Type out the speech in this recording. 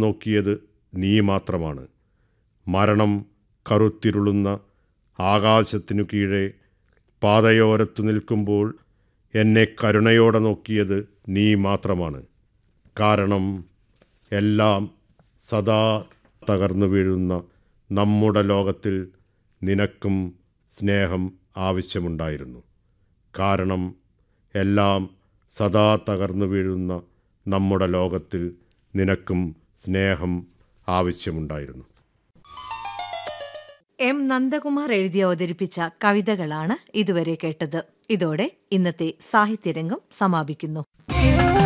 നോക്കിയത് നീ മാത്രമാണ് മരണം കറുത്തിരുളുന്ന ആകാശത്തിനു കീഴെ പാതയോരത്തു നിൽക്കുമ്പോൾ എന്നെ കരുണയോടെ നോക്കിയത് നീ മാത്രമാണ് കാരണം എല്ലാം സദാ തകർന്നു വീഴുന്ന നമ്മുടെ ലോകത്തിൽ നിനക്കും സ്നേഹം ആവശ്യമുണ്ടായിരുന്നു കാരണം എല്ലാം സദാ തകർന്നു വീഴുന്ന നമ്മുടെ ലോകത്തിൽ നിനക്കും സ്നേഹം ആവശ്യമുണ്ടായിരുന്നു എം നന്ദകുമാർ എഴുതി അവതരിപ്പിച്ച കവിതകളാണ് ഇതുവരെ കേട്ടത് ഇതോടെ ഇന്നത്തെ സാഹിത്യരംഗം സമാപിക്കുന്നു